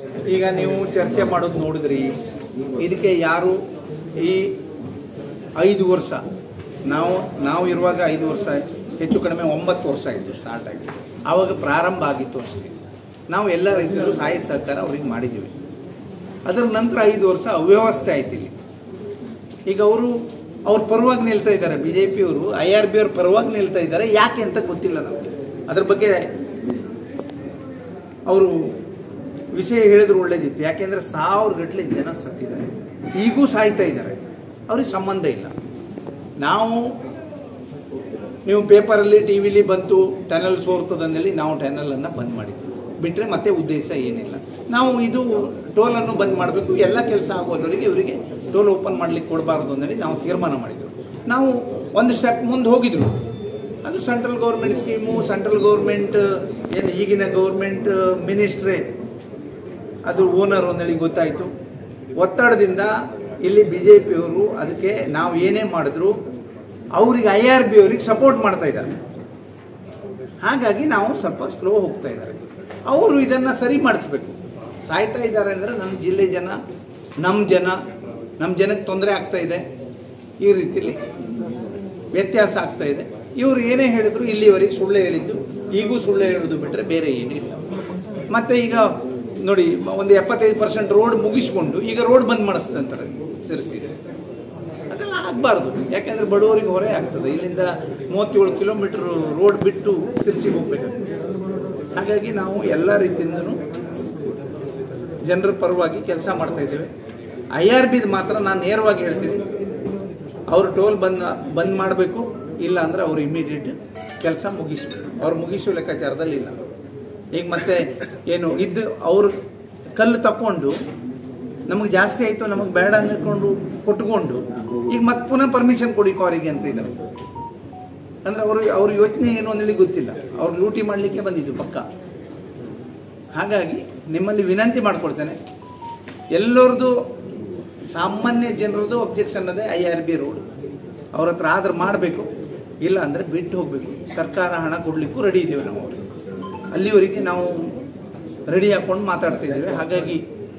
ಈಗ ನೀವು ಚರ್ಚೆ ಮಾಡೋದು ನೋಡಿದ್ರಿ ಇದಕ್ಕೆ ಯಾರು ಈ ಐದು ವರ್ಷ ನಾವು ನಾವು ಇರುವಾಗ ಐದು ವರ್ಷ ಹೆಚ್ಚು ಕಡಿಮೆ ಒಂಬತ್ತು ವರ್ಷ ಆಯಿತು ಸ್ಟಾರ್ಟ್ ಆಗಿ ಆವಾಗ ಪ್ರಾರಂಭ ಆಗಿತ್ತು ಅಷ್ಟೇ ನಾವು ಎಲ್ಲ ರೀತಿಯಲ್ಲೂ ಸಹಾಯ ಸಹಕಾರ ಅವ್ರಿಗೆ ಮಾಡಿದ್ದೀವಿ ಅದರ ನಂತರ ಐದು ವರ್ಷ ಅವ್ಯವಸ್ಥೆ ಆಯ್ತು ಇಲ್ಲಿ ಈಗ ಅವರು ಅವ್ರ ಪರವಾಗಿ ನಿಲ್ತಾ ಇದ್ದಾರೆ ಬಿ ಜೆ ಪಿಯವರು ಐ ಆರ್ ಬಿ ಅವ್ರ ಪರವಾಗಿ ನಿಲ್ತಾ ಇದ್ದಾರೆ ಯಾಕೆ ಅಂತ ಗೊತ್ತಿಲ್ಲ ನಮಗೆ ಅದ್ರ ಬಗ್ಗೆ ಅವರು ವಿಷಯ ಹೇಳಿದ್ರು ಒಳ್ಳೇದಿತ್ತು ಯಾಕೆಂದ್ರೆ ಸಾವಿರ ಗಟ್ಟಲೆ ಜನ ಸತ್ತಿದ್ದಾರೆ ಈಗೂ ಸಾಯ್ತಾ ಇದ್ದಾರೆ ಅವ್ರಿಗೆ ಸಂಬಂಧ ಇಲ್ಲ ನಾವು ನೀವು ಪೇಪರಲ್ಲಿ ಟಿ ವಿಲಿ ಬಂತು ಟನಲ್ ಸೋರ್ತದಂದೇಳಿ ನಾವು ಟನಲನ್ನು ಬಂದ್ ಮಾಡಿದ್ವಿ ಬಿಟ್ಟರೆ ಮತ್ತೆ ಉದ್ದೇಶ ಏನಿಲ್ಲ ನಾವು ಇದು ಟೋಲನ್ನು ಬಂದ್ ಮಾಡಬೇಕು ಎಲ್ಲ ಕೆಲಸ ಆಗೋದವರಿಗೆ ಇವರಿಗೆ ಟೋಲ್ ಓಪನ್ ಮಾಡ್ಲಿಕ್ಕೆ ಕೊಡಬಾರ್ದು ಅಂತೇಳಿ ನಾವು ತೀರ್ಮಾನ ಮಾಡಿದ್ವಿ ನಾವು ಒಂದು ಸ್ಟೆಪ್ ಮುಂದೆ ಹೋಗಿದ್ರು ಅದು central government scheme central government ಏನು ಈಗಿನ ಗೌರ್ಮೆಂಟ್ ಮಿನಿಸ್ಟ್ರೇ ಅದು ಓನರ್ ಅಂತೇಳಿ ಗೊತ್ತಾಯಿತು ಒತ್ತಡದಿಂದ ಇಲ್ಲಿ ಬಿ ಜೆ ಪಿಯವರು ಅದಕ್ಕೆ ನಾವು ಏನೇ ಮಾಡಿದ್ರು ಅವರಿಗೆ ಐ ಆರ್ ಬಿ ಅವರಿಗೆ ಸಪೋರ್ಟ್ ಮಾಡ್ತಾ ಇದ್ದಾರೆ ಹಾಗಾಗಿ ನಾವು ಸ್ವಲ್ಪ ಸ್ಲೋ ಹೋಗ್ತಾ ಇದ್ದಾರೆ ಅವರು ಇದನ್ನು ಸರಿ ಮಾಡಿಸ್ಬೇಕು ಸಾಯ್ತಾ ಇದ್ದಾರೆ ಅಂದರೆ ನಮ್ಮ ಜಿಲ್ಲೆ ಜನ ನಮ್ಮ ಜನ ನಮ್ಮ ಜನಕ್ಕೆ ತೊಂದರೆ ಆಗ್ತಾ ಇದೆ ಈ ರೀತಿಯಲ್ಲಿ ವ್ಯತ್ಯಾಸ ಆಗ್ತಾ ಇದೆ ಇವರು ಏನೇ ಹೇಳಿದ್ರು ಇಲ್ಲಿವರೆಗೆ ಸುಳ್ಳು ಹೇಳಿದ್ದು ಈಗೂ ಸುಳ್ಳು ಹೇಳೋದು ಬಿಟ್ಟರೆ ಬೇರೆ ಏನೂ ಇಲ್ಲ ಮತ್ತೆ ಈಗ ನೋಡಿ ಒಂದು ಎಪ್ಪತ್ತೈದು ಪರ್ಸೆಂಟ್ ರೋಡ್ ಮುಗಿಸ್ಕೊಂಡು ಈಗ ರೋಡ್ ಬಂದ್ ಮಾಡಿಸ್ತಂತಾರೆ ಸಿರ್ಸಿ ಅದೆಲ್ಲ ಆಗಬಾರ್ದು ಯಾಕೆಂದ್ರೆ ಬಡವರಿಗೆ ಹೊರೆ ಆಗ್ತದೆ ಇಲ್ಲಿಂದ ಮೂವತ್ತೇಳು ಕಿಲೋಮೀಟರ್ ರೋಡ್ ಬಿಟ್ಟು ಸಿರ್ಸಿಗೆ ಹೋಗ್ಬೇಕಾಗ್ತದೆ ಹಾಗಾಗಿ ನಾವು ಎಲ್ಲ ರೀತಿಯಿಂದನೂ ಜನರ ಪರವಾಗಿ ಕೆಲಸ ಮಾಡ್ತಾ ಇದ್ದೇವೆ ಐ ಆರ್ ಬಿದು ಮಾತ್ರ ನಾನು ನೇರವಾಗಿ ಹೇಳ್ತೀನಿ ಅವರು ಟೋಲ್ ಬಂದ್ ಬಂದ್ ಮಾಡಬೇಕು ಇಲ್ಲ ಅಂದ್ರೆ ಅವ್ರು ಇಮಿಡಿಯೇಟ್ ಕೆಲಸ ಮುಗಿಸ್ಬೇಕು ಅವ್ರು ಮುಗಿಸೋ ಲೆಕ್ಕಾಚಾರದಲ್ಲಿ ಇಲ್ಲ ಈಗ ಮತ್ತೆ ಏನು ಇದ್ದು ಅವ್ರು ಕಲ್ಲು ತಕೊಂಡು ನಮಗೆ ಜಾಸ್ತಿ ಆಯಿತು ನಮಗೆ ಬೇಡ ಅಂದ್ಕೊಂಡು ಕೊಟ್ಕೊಂಡು ಈಗ ಮತ್ತೆ ಪುನಃ ಪರ್ಮಿಷನ್ ಕೊಡಿ ಕಾರಿಗೆ ಅಂತ ಇದ್ದಾರೆ ಅಂದ್ರೆ ಅವರು ಅವ್ರ ಯೋಚನೆ ಏನು ಅಂತೇಳಿ ಗೊತ್ತಿಲ್ಲ ಅವ್ರು ಲೂಟಿ ಮಾಡಲಿಕ್ಕೆ ಬಂದಿದ್ದು ಪಕ್ಕ ಹಾಗಾಗಿ ನಿಮ್ಮಲ್ಲಿ ವಿನಂತಿ ಮಾಡ್ಕೊಳ್ತೇನೆ ಎಲ್ಲರದು ಸಾಮಾನ್ಯ ಜನರದು ಅಬ್ಜೆಕ್ಷನ್ ಅದೇ ಐ ಆರ್ ಬಿ ರೋಡ್ ಅವ್ರ ಹತ್ರ ಆದ್ರೆ ಮಾಡಬೇಕು ಇಲ್ಲ ಅಂದರೆ ಬಿಟ್ಟು ಹೋಗಬೇಕು ಸರ್ಕಾರ ಹಣ ಕೊಡಲಿಕ್ಕೂ ರೆಡಿ ಇದ್ದೇವೆ ನಾವು ಅವ್ರಿಗೆ ಅಲ್ಲಿವರೆಗೆ ನಾವು ರೆಡಿ ಹಾಕೊಂಡು ಮಾತಾಡ್ತಾ ಇದ್ದೇವೆ ಹಾಗಾಗಿ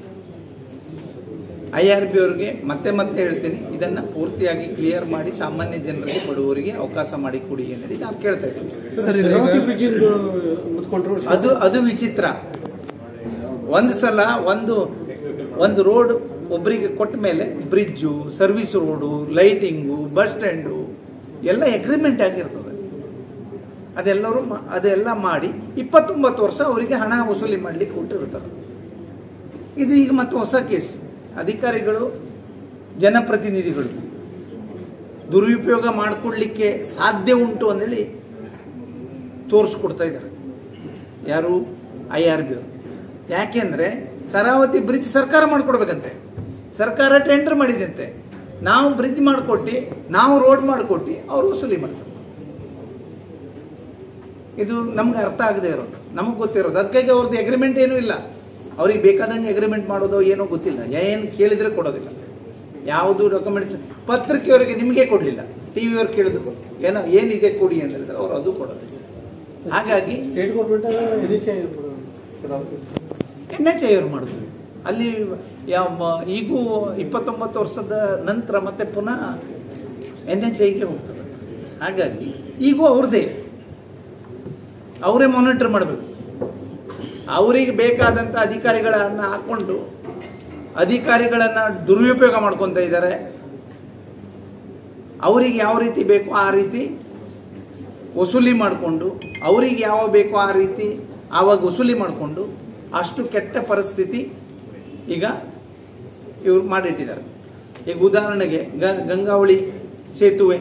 ಐ ಆರ್ ಬಿ ಅವರಿಗೆ ಮತ್ತೆ ಮತ್ತೆ ಹೇಳ್ತೀನಿ ಇದನ್ನು ಪೂರ್ತಿಯಾಗಿ ಕ್ಲಿಯರ್ ಮಾಡಿ ಸಾಮಾನ್ಯ ಜನರಿಗೆ ಬಡವರಿಗೆ ಅವಕಾಶ ಮಾಡಿ ಕೊಡಿ ಅನ್ನೋದು ನಾನು ಕೇಳ್ತಾ ಇದ್ದೀನಿ ಶರಾವತಿ ಬ್ರಿಡ್ಜ್ ಮುತ್ಕೊಂಡ್ರು ಅದು ಅದು ವಿಚಿತ್ರ ಒಂದು ಸಲ ಒಂದು ಒಂದು ರೋಡ್ ಒಬ್ಬರಿಗೆ ಕೊಟ್ಟ ಮೇಲೆ bridge service road lighting bus stand ಎಲ್ಲ ಅಗ್ರಿಮೆಂಟ್ ಆಗಿರ್ತದೆ ಅದೆಲ್ಲರೂ ಮಾ- ಅದೆಲ್ಲ ಮಾಡಿ ಇಪ್ಪತ್ತೊಂಬತ್ತು ವರ್ಷ ಅವರಿಗೆ ಹಣ ವಸೂಲಿ ಮಾಡಲಿಕ್ಕೆ ಕೊಟ್ಟಿರ್ತಾರೆ ಇದು ಈಗ ಮತ್ತೆ ಹೊಸ ಕೇಸ್ ಅಧಿಕಾರಿಗಳು ಜನಪ್ರತಿನಿಧಿಗಳು ದುರುಪಯೋಗ ಮಾಡಿಕೊಳ್ಳಿಕ್ಕೆ ಸಾಧ್ಯ ಉಂಟು ಅಂದೇಳಿ ತೋರಿಸ್ಕೊಡ್ತಾ ಇದ್ದಾರೆ ಯಾರು ಐ ಆರ್ ಬಿ ಅವರು ಯಾಕೆಂದ್ರೆ ಶರಾವತಿ ಬ್ರಿಡ್ಜ್ ಸರ್ಕಾರ ಮಾಡ್ಕೊಡ್ಬೇಕಂತೆ ಸರ್ಕಾರ ಟೆಂಡರ್ ಮಾಡಿದಂತೆ ನಾವು ಬ್ರಿಡ್ಜ್ ಮಾಡಿಕೊಟ್ಟು ನಾವು ರೋಡ್ ಮಾಡಿಕೊಟ್ಟು ಅವ್ರು ವಸೂಲಿ ಮಾಡ್ತಾರೆ ಇದು ನಮ್ಗೆ ಅರ್ಥ ಆಗದೆ ಇರೋದು ನಮಗೆ ಗೊತ್ತಿರೋದು ಅದಕ್ಕಾಗಿ ಅವ್ರದ್ದು ಅಗ್ರಿಮೆಂಟ್ ಏನೂ ಇಲ್ಲ ಅವ್ರಿಗೆ ಬೇಕಾದಂಗೆ ಅಗ್ರಿಮೆಂಟ್ ಮಾಡೋದು ಏನೋ ಗೊತ್ತಿಲ್ಲ ಏನು ಕೇಳಿದ್ರೆ ಕೊಡೋದಿಲ್ಲ ಯಾವುದು ಡಾಕ್ಯುಮೆಂಟ್ಸ್ ಪತ್ರಿಕೆಯವರಿಗೆ ನಿಮಗೆ ಕೊಡಲಿಲ್ಲ ಟಿ ವಿಯವ್ರು ಕೇಳಿದ್ರು ಏನೋ ಏನಿದೆ ಕೊಡಿ ಅಂತ ಹೇಳಿದ್ರೆ ಅವ್ರು ಅದು ಕೊಡೋದಿಲ್ಲ ಹಾಗಾಗಿ state government initiate Sharavathi N H I ಅವ್ರು ಮಾಡಿದ್ರು ಅಲ್ಲಿ ಯಾವ ಈಗೂ ಇಪ್ಪತ್ತೊಂಬತ್ತು ವರ್ಷದ ನಂತರ ಮತ್ತೆ ಪುನಃ ಎನ್ ಎಚ್ ಐಗೆ ಹೋಗ್ತದೆ ಹಾಗಾಗಿ ಈಗೂ ಅವ್ರದ್ದೇ ಅವರೇ ಮಾನಿಟರ್ ಮಾಡಬೇಕು ಅವರಿಗೆ ಬೇಕಾದಂಥ ಅಧಿಕಾರಿಗಳನ್ನು ಹಾಕ್ಕೊಂಡು ಅಧಿಕಾರಿಗಳನ್ನು ದುರುಪಯೋಗ ಮಾಡ್ಕೊತಾ ಇದ್ದಾರೆ ಅವರಿಗೆ ಯಾವ ರೀತಿ ಬೇಕೋ ಆ ರೀತಿ ವಸೂಲಿ ಮಾಡಿಕೊಂಡು ಅವರಿಗೆ ಯಾವ ಬೇಕೋ ಆ ರೀತಿ ಆವಾಗ ವಸೂಲಿ ಮಾಡಿಕೊಂಡು ಅಷ್ಟು ಕೆಟ್ಟ ಪರಿಸ್ಥಿತಿ ಈಗ ಇವರು ಮಾಡಿಟ್ಟಿದ್ದಾರೆ ಈಗ ಉದಾಹರಣೆಗೆ ಗ ಗಂಗಾವಳಿ ಸೇತುವೆ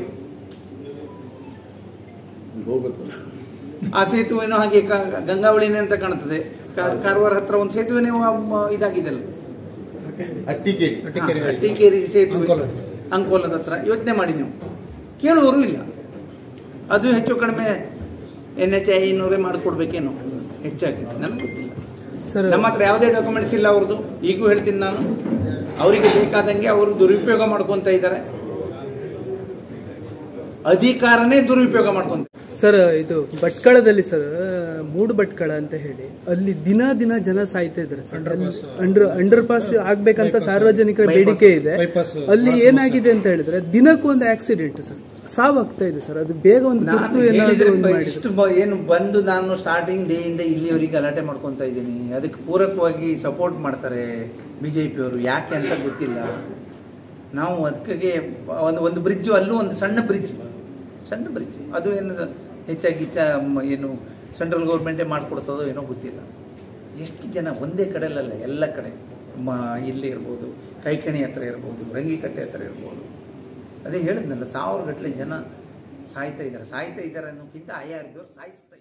ಆ ಸೇತುವೆನೂ ಹಾಗೆ ಕ- ಗಂಗಾವಳಿನೇ ಅಂತ ಕಾಣ್ತದೆ ಕ- ಕಾರವಾರ ಹತ್ರ ಒಂದು ಸೇತುವೆನೇ ವ- ಇದಾಗಿದೆಲ್ಲ ಅಟ್ಟಿಕೇರಿ ಹಾ, ಅಟ್ಟಿಕೇರಿ ಸೇತುವೆ ಅಂಕೋಲದ. ಅಂಕೋಲದ ಹತ್ರ ಯೋಚನೆ ಮಾಡಿ ನೀವು ಕೇಳುವವರು ಇಲ್ಲ ಅದು ಹೆಚ್ಚು ಕಡಿಮೆ ಎನ್ ಎಚ್ ಐ ಇನ್ನೂರೇ ಮಾಡಿಕೊಡ್ಬೇಕೇನೋ ಹೆಚ್ಚಾಗಿ ನನಗೆ ಗೊತ್ತಿಲ್ಲ ಸರ್ ನಮ್ಮ ಹತ್ರ ಯಾವುದೇ ಡಾಕ್ಯುಮೆಂಟ್ಸ್ ಇಲ್ಲ ಅವ್ರದ್ದು ಈಗೂ ಹೇಳ್ತೀನಿ ನಾನು ಅವರಿಗೆ ಬೇಕಾದಂಗೆ ಅವರು ದುರುಪಯೋಗ ಮಾಡ್ಕೊತಾ ಇದ್ದಾರೆ ಅಧಿಕಾರನೇ ದುರುಪಯೋಗ ಮಾಡ್ಕೊಂತ ಸರ್ ಇದು ಭಟ್ಕಳದಲ್ಲಿ ಸರ್ ಮೂಡು ಭಟ್ಕಳ ಅಂತ ಹೇಳಿ ಅಲ್ಲಿ ದಿನ ದಿನ ಜನ ಸಾಯ್ತಾ ಇದ್ದಾರೆ ಸರ್ ಅಂಡರ್ ಅಂಡರ್ ಪಾಸ್ ಆಗ್ಬೇಕಂತ ಸಾರ್ವಜನಿಕರ ಬೇಡಿಕೆ ಇದೆ ಅಲ್ಲಿ ಏನಾಗಿದೆ ಅಂತ ಹೇಳಿದ್ರೆ ದಿನಕ್ಕೂ ಒಂದು ಆಕ್ಸಿಡೆಂಟ್ ಸರ್ ಸಾವಾಗ್ತಾ ಇದೆ ಸರ್ ಅದು ಬೇಗ ಒಂದು ನಾನು ತುರ್ತು ಏನಾದ್ರು ಹೇಳಿದ್ರೆ ಒಂದು ಬ- ಮಾಡಿ ಇಷ್ಟು ಬ- ಏನು ಬಂದು ನಾನು ಸ್ಟಾರ್ಟಿಂಗ್ ಡೇ ಇಂದ ಇಲ್ಲಿವರೆಗೆ ಗಲಾಟೆ ಮಾಡ್ಕೊತ ಇದ್ದೀನಿ ಅದಕ್ಕೆ ಪೂರಕವಾಗಿ ಸಪೋರ್ಟ್ ಮಾಡ್ತಾರೆ ಬಿ ಜೆ ಪಿಯವರು ಯಾಕೆ ಅಂತ ಗೊತ್ತಿಲ್ಲ ನಾವು ಅದಕ್ಕೆ ಒಂದು ಒಂದು ಬ್ರಿಡ್ಜು ಅಲ್ಲೂ ಒಂದು ಸಣ್ಣ ಬ್ರಿಡ್ಜ್ ಸಣ್ಣ ಬ್ರಿಡ್ಜ್ ಅದು ಏನು ಹೆಚ್ಚಾಗಿ ಇಚ್ಚ- ಮ- ಏನು ಸೆಂಟ್ರಲ್ ಗೌರ್ಮೆಂಟೇ ಮಾಡಿಕೊಡ್ತದೋ ಏನೋ ಗೊತ್ತಿಲ್ಲ ಎಷ್ಟು ಜನ ಒಂದೇ ಕಡೆಯಲ್ಲ ಎಲ್ಲ ಕಡೆ ಮ ಇಲ್ಲಿ ಇರ್ಬೋದು ಕೈಕಣಿ ಹತ್ರ ಇರ್ಬೋದು ರಂಗಿಕಟ್ಟೆ ಹತ್ರ ಇರ್ಬೋದು ಅದೇ ಹೇಳಿದ್ನಲ್ಲ ಸಾವಿರ ಗಟ್ಟಲೆ ಜನ ಸಾಯ್ತಾ ಇದ್ದಾರೆ ಸಾಯ್ತಾ ಇದ್ದಾರೆ ಅನ್ನೋಕ್ಕಿಂತ ಐ ಆರ್ ಸಾಯಿಸ್ತಾ